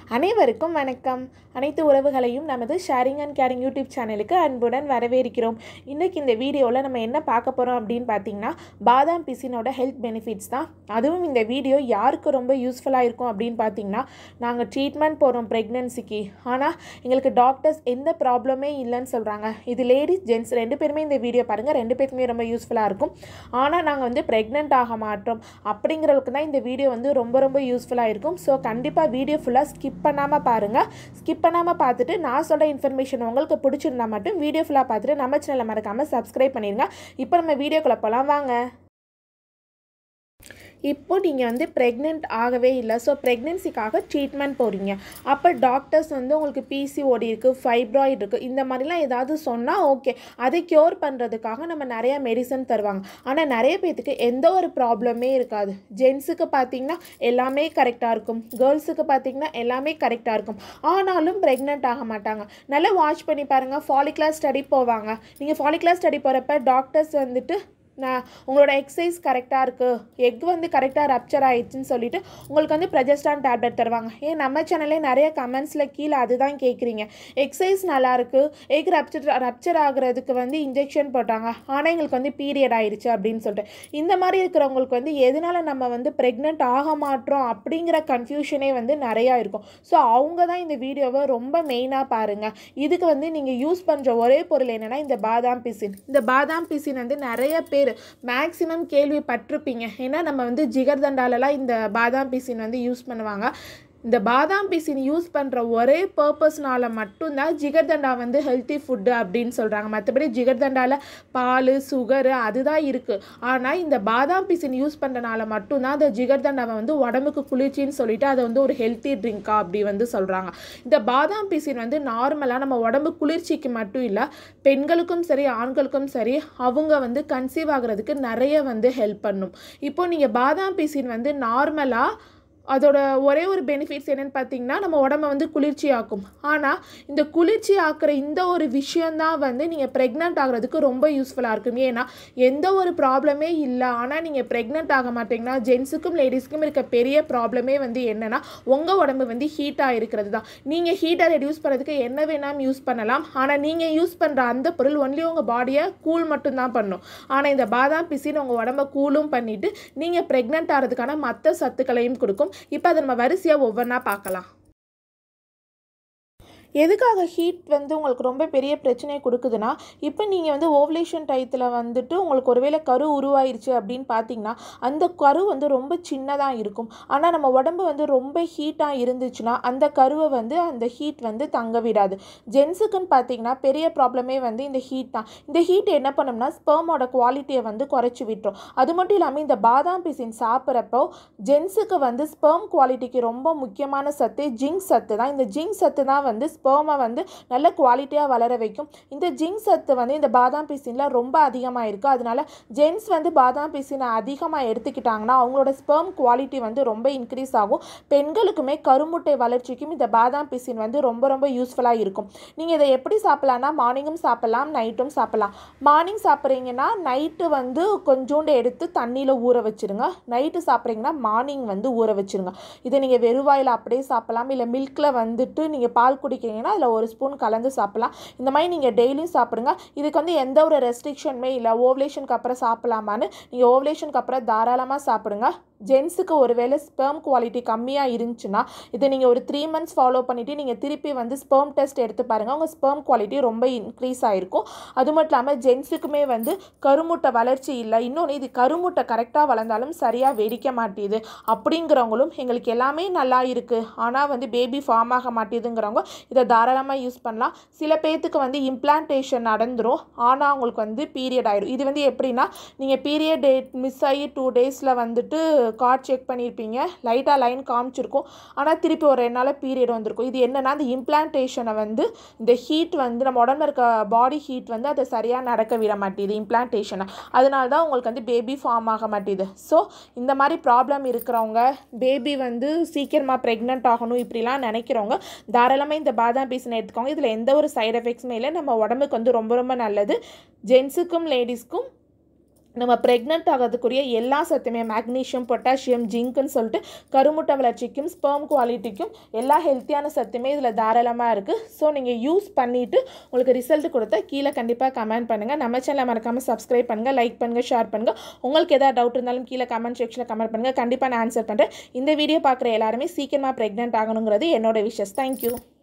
அனைவருக்கும் வணக்கம் அனைத்து உறவுகளையும் நமது ஷேரிங் அண்ட் கேரிங் யூடியூப் சேனலுக்கு அன்புடன் வரவேற்கிறோம் இன்றைக்கி இந்த வீடியோவில் நம்ம என்ன பார்க்க போகிறோம் அப்படின்னு பார்த்தீங்கன்னா பாதாம் பிசினோட ஹெல்த் பெனிஃபிட்ஸ் தான் அதுவும் இந்த வீடியோ யாருக்கு ரொம்ப யூஸ்ஃபுல்லாக இருக்கும் அப்படின்னு பார்த்தீங்கன்னா நாங்கள் ட்ரீட்மெண்ட் போகிறோம் ப்ரெக்னென்சிக்கு ஆனால் எங்களுக்கு டாக்டர்ஸ் எந்த ப்ராப்ளமே இல்லைன்னு சொல்கிறாங்க இது லேடிஸ் ஜென்ட்ஸ் ரெண்டு பேருமே இந்த வீடியோ பாருங்கள் ரெண்டு பேருக்குமே ரொம்ப யூஸ்ஃபுல்லாக இருக்கும் ஆனால் நாங்கள் வந்து ப்ரெக்னென்ட் ஆக மாட்டோம் அப்படிங்கிறவங்களுக்கு தான் இந்த வீடியோ வந்து ரொம்ப ரொம்ப யூஸ்ஃபுல்லாக இருக்கும் ஸோ கண்டிப்பாக வீடியோ ஃபுல்லாக ஸ்கிப் பண்ணாமல் பாருங்கள் ஸ்கிப் பண்ணாமல் பார்த்துட்டு நான் சொல்கிற இன்ஃபர்மேஷன் உங்களுக்கு பிடிச்சிருந்தா மட்டும் வீடியோ ஃபுல்லாக பார்த்துட்டு நம்ம சேனலை மறக்காமல் சப்ஸ்கிரைப் பண்ணிடுங்க இப்போ நம்ம வீடியோக்குள்ளே போகலாம் வாங்க இப்போ நீங்கள் வந்து ப்ரெக்னென்ட் ஆகவே இல்லை ஸோ ப்ரெக்னென்சிக்காக ட்ரீட்மெண்ட் போகிறீங்க அப்போ டாக்டர்ஸ் வந்து உங்களுக்கு பிசிஓடி இருக்குது ஃபைப்ராய்டு இருக்குது இந்த மாதிரிலாம் ஏதாவது சொன்னால் ஓகே அதை க்யூர் பண்ணுறதுக்காக நம்ம நிறைய மெடிசன் தருவாங்க ஆனால் நிறைய பேர்த்துக்கு எந்த ஒரு ப்ராப்ளமே இருக்காது ஜென்ஸுக்கு பார்த்தீங்கன்னா எல்லாமே கரெக்டாக இருக்கும் கேர்ள்ஸுக்கு பார்த்தீங்கன்னா எல்லாமே கரெக்டாக இருக்கும் ஆனாலும் ப்ரெக்னென்ட் ஆக மாட்டாங்க நல்லா வாட்ச் பண்ணி பாருங்கள் ஃபாலிக்லாஸ் ஸ்டடி போவாங்க நீங்கள் ஃபாலிக்லாஸ் ஸ்டடி போகிறப்ப டாக்டர்ஸ் வந்துட்டு நான் உங்களோட எக்ஸசைஸ் கரெக்டாக இருக்குது எக் வந்து கரெக்டாக ரப்ச்சர் ஆயிடுச்சுன்னு சொல்லிட்டு உங்களுக்கு வந்து ப்ரெஜஸ்டான் டேப்லெட் தருவாங்க ஏன் நம்ம சேனல்லே நிறைய கமெண்ட்ஸில் கீழே அதுதான் கேட்குறீங்க எக்ஸசைஸ் நல்லாயிருக்கு எக் ரப்ச்சர் ரப்ச்சர் ஆகுறதுக்கு வந்து இன்ஜெக்ஷன் போட்டாங்க ஆனால் எங்களுக்கு வந்து பீரியட் ஆயிடுச்சு அப்படின்னு சொல்லிட்டு இந்த மாதிரி இருக்கிறவங்களுக்கு வந்து எதனால நம்ம வந்து ப்ரெக்னென்ட் ஆக மாட்டோம் அப்படிங்கிற கன்ஃபியூஷனே வந்து நிறையா இருக்கும் ஸோ அவங்க தான் இந்த வீடியோவை ரொம்ப மெயினாக பாருங்கள் இதுக்கு வந்து நீங்கள் யூஸ் பண்ணுற ஒரே பொருள் என்னென்னா இந்த பாதாம் பிசின் இந்த பாதாம் பிசின் வந்து நிறைய பேர் பேர் மேக்ஸிமம் கேள்விப்பட்டிருப்பீங்க ஏன்னா நம்ம வந்து ஜிகர்தண்டாலலாம் இந்த பாதாம் பிசின் வந்து யூஸ் பண்ணுவாங்க இந்த பாதாம் பிசின் யூஸ் பண்ணுற ஒரே பர்பஸ்னால மட்டும்தான் ஜிகர்தண்டா வந்து ஹெல்த்தி ஃபுட்டு அப்படின்னு சொல்கிறாங்க மற்றபடி ஜிகர்தண்டாவில் பால் சுகரு அதுதான் இருக்குது ஆனால் இந்த பாதாம் பிசின் யூஸ் பண்ணுறனால மட்டும்தான் அந்த ஜிகர்தண்டாவை வந்து உடம்புக்கு குளிர்ச்சின்னு சொல்லிட்டு அதை வந்து ஒரு ஹெல்த்தி ட்ரிங்க்கா அப்படி வந்து சொல்கிறாங்க இந்த பாதாம் பிசின் வந்து நார்மலாக நம்ம உடம்பு குளிர்ச்சிக்கு மட்டும் இல்லை பெண்களுக்கும் சரி ஆண்களுக்கும் சரி அவங்க வந்து கன்சீவ் ஆகிறதுக்கு நிறைய வந்து ஹெல்ப் பண்ணும் இப்போ நீங்கள் பாதாம் பிசின் வந்து நார்மலாக அதோட ஒரே ஒரு பெனிஃபிட்ஸ் என்னென்னு பார்த்தீங்கன்னா நம்ம உடம்ப வந்து குளிர்ச்சி ஆக்கும் ஆனால் இந்த குளிர்ச்சி ஆக்குற இந்த ஒரு விஷயந்தான் வந்து நீங்கள் ப்ரெக்னென்ட் ஆகிறதுக்கு ரொம்ப யூஸ்ஃபுல்லாக இருக்கும் ஏன்னா எந்த ஒரு ப்ராப்ளமே இல்லை ஆனால் நீங்கள் ப்ரெக்னென்ட் ஆக மாட்டிங்கன்னா ஜென்ஸுக்கும் லேடிஸ்க்கும் இருக்க பெரிய ப்ராப்ளமே வந்து என்னென்னா உங்கள் உடம்பு வந்து ஹீட்டாக இருக்கிறது தான் நீங்கள் ஹீட்டை ரெடியூஸ் பண்ணுறதுக்கு என்ன வேணாலும் யூஸ் பண்ணலாம் ஆனால் நீங்கள் யூஸ் பண்ணுற அந்த பொருள் ஒன்லி உங்கள் பாடியை கூல் மட்டும்தான் பண்ணும் ஆனால் இந்த பாதாம் பிசின் உங்கள் உடம்ப கூலும் பண்ணிவிட்டு நீங்கள் ப்ரெக்னென்ட் ஆகிறதுக்கான மற்ற சத்துக்களையும் கொடுக்கும் இப்போ அதை நம்ம வரிசையாக ஒவ்வொன்றா பார்க்கலாம் எதுக்காக ஹீட் வந்து உங்களுக்கு ரொம்ப பெரிய பிரச்சனையை கொடுக்குதுன்னா இப்போ நீங்கள் வந்து ஓவலேஷன் டயத்தில் வந்துட்டு உங்களுக்கு ஒருவேளை கரு உருவாயிருச்சு அப்படின்னு பார்த்தீங்கன்னா அந்த கரு வந்து ரொம்ப சின்னதாக இருக்கும் ஆனால் நம்ம உடம்பு வந்து ரொம்ப ஹீட்டாக இருந்துச்சுன்னா அந்த கருவை வந்து அந்த ஹீட் வந்து தங்க விடாது ஜென்ஸுக்குன்னு பார்த்தீங்கன்னா பெரிய ப்ராப்ளமே வந்து இந்த ஹீட் தான் இந்த ஹீட் என்ன பண்ணோம்னா ஸ்பெர்மோட குவாலிட்டியை வந்து குறைச்சி விட்டுரும் அது மட்டும் இல்லாமல் இந்த பாதாம் பிசின் சாப்பிட்றப்போ ஜென்ஸுக்கு வந்து ஸ்பெர்ம் குவாலிட்டிக்கு ரொம்ப முக்கியமான சத்து ஜிங்க் சத்து தான் இந்த ஜிங்க் சத்து தான் வந்து ஸ்பெர்மை வந்து நல்ல குவாலிட்டியாக வளர வைக்கும் இந்த ஜிங்க் சத்து வந்து இந்த பாதாம் பிசினில் ரொம்ப அதிகமாக இருக்குது அதனால ஜென்ஸ் வந்து பாதாம் பிசினை அதிகமாக எடுத்துக்கிட்டாங்கன்னா அவங்களோட ஸ்பெர்ம் குவாலிட்டி வந்து ரொம்ப இன்க்ரீஸ் ஆகும் பெண்களுக்குமே கருமுட்டை வளர்ச்சிக்கும் இந்த பாதாம் பிசின் வந்து ரொம்ப ரொம்ப யூஸ்ஃபுல்லாக இருக்கும் நீங்கள் இதை எப்படி சாப்பிட்லான்னா மார்னிங்கும் சாப்பிட்லாம் நைட்டும் சாப்பிட்லாம் மார்னிங் சாப்பிட்றீங்கன்னா நைட்டு வந்து கொஞ்சோண்டு எடுத்து தண்ணியில் ஊற வச்சுருங்க நைட்டு சாப்பிட்றீங்கன்னா மார்னிங் வந்து ஊற வச்சுருங்க இதை நீங்கள் வெறுவாயில் அப்படியே சாப்பிட்லாம் இல்லை மில்கில் வந்துட்டு நீங்கள் பால் குடிக்கிறீங்கன்னா அதில் ஒரு ஸ்பூன் கலந்து சாப்பிட்லாம் இந்த மாதிரி நீங்கள் டெய்லியும் சாப்பிடுங்க இதுக்கு வந்து எந்த ஒரு ரெஸ்ட்ரிக்ஷனுமே இல்லை ஓவலேஷனுக்கு அப்புறம் சாப்பிட்லாமான்னு நீங்கள் ஓவலேஷனுக்கு அப்புறம் தாராளமாக சாப்பிடுங்க ஜென்ஸுக்கு ஒருவேளை ஸ்பெர்ம் குவாலிட்டி கம்மியாக இருந்துச்சுன்னா இதை நீங்கள் ஒரு த்ரீ மந்த்ஸ் ஃபாலோ பண்ணிவிட்டு நீங்கள் திருப்பி வந்து ஸ்பெர்ம் டெஸ்ட் எடுத்து பாருங்கள் உங்கள் ஸ்பெர்ம் குவாலிட்டி ரொம்ப இன்க்ரீஸ் ஆகிருக்கும் அது மட்டும் இல்லாமல் ஜென்ஸுக்குமே வந்து கருமுட்டை வளர்ச்சி இல்லை இன்னொன்று இது கருமுட்டை கரெக்டாக வளர்ந்தாலும் சரியாக வெடிக்க மாட்டேது அப்படிங்கிறவங்களும் எங்களுக்கு எல்லாமே நல்லா இருக்குது ஆனால் வந்து பேபி ஃபார்ம் ஆக மாட்டேதுங்கிறவங்க இதை தாராளமாக யூஸ் பண்ணலாம் சில பேர்த்துக்கு வந்து இம்ப்ளான்டேஷன் நடந்துடும் ஆனால் அவங்களுக்கு வந்து பீரியட் ஆயிடும் இது வந்து எப்படின்னா நீங்கள் பீரியட் டேட் மிஸ் ஆகி டூ டேஸில் வந்துட்டு கார்ட் செக் பண்ணியிருப்பீங்க லைட்டாக லைன் காமிச்சிருக்கும் ஆனால் திருப்பி ஒரு ரெண்டு நாள் பீரியட் வந்திருக்கும் இது என்னென்னா அந்த இம்ப்ளான்டேஷனை வந்து இந்த ஹீட் வந்து நம்ம உடம்புல இருக்க பாடி ஹீட் வந்து அதை சரியாக நடக்க விட மாட்டேது இம்ப்ளான்டேஷனை அதனால தான் உங்களுக்கு வந்து பேபி ஃபார்ம் ஆக மாட்டேது ஸோ இந்த மாதிரி ப்ராப்ளம் இருக்கிறவங்க பேபி வந்து சீக்கிரமாக ப்ரெக்னென்ட் ஆகணும் இப்படிலாம் நினைக்கிறவங்க தாராளமாக இந்த பாதாம் பீசனை எடுத்துக்கோங்க இதில் எந்த ஒரு சைடு எஃபெக்ட்ஸுமே இல்லை நம்ம உடம்புக்கு வந்து ரொம்ப ரொம்ப நல்லது ஜென்ஸுக்கும் லேடிஸ்க்கும் நம்ம ப்ரெக்னென்ட் ஆகிறதுக்குரிய எல்லா சத்துமே மேக்னீஷியம் பொட்டாசியம் ஜிங்க்னு சொல்லிட்டு கருமுட்டை வளர்ச்சிக்கும் ஸ்பெர்ம் குவாலிட்டிக்கும் எல்லா ஹெல்த்தியான சத்துமே இதில் தாராளமாக இருக்குது ஸோ நீங்கள் யூஸ் பண்ணிவிட்டு உங்களுக்கு ரிசல்ட் கொடுத்தா கீழே கண்டிப்பாக கமெண்ட் பண்ணுங்கள் நம்ம சேனலை மறக்காமல் சப்ஸ்கிரைப் பண்ணுங்கள் லைக் பண்ணுங்கள் ஷேர் பண்ணுங்கள் உங்களுக்கு எதாவது டவுட் இருந்தாலும் கீழே கமெண்ட் செக்ஷனில் கமெண்ட் பண்ணுங்கள் கண்டிப்பாக நான் ஆன்சர் பண்ணுறேன் இந்த வீடியோ பார்க்குற எல்லாருமே சீக்கிரமாக ப்ரெக்னென்ட் ஆகணுங்கிறது என்னோட விஷஸ் தேங்க்யூ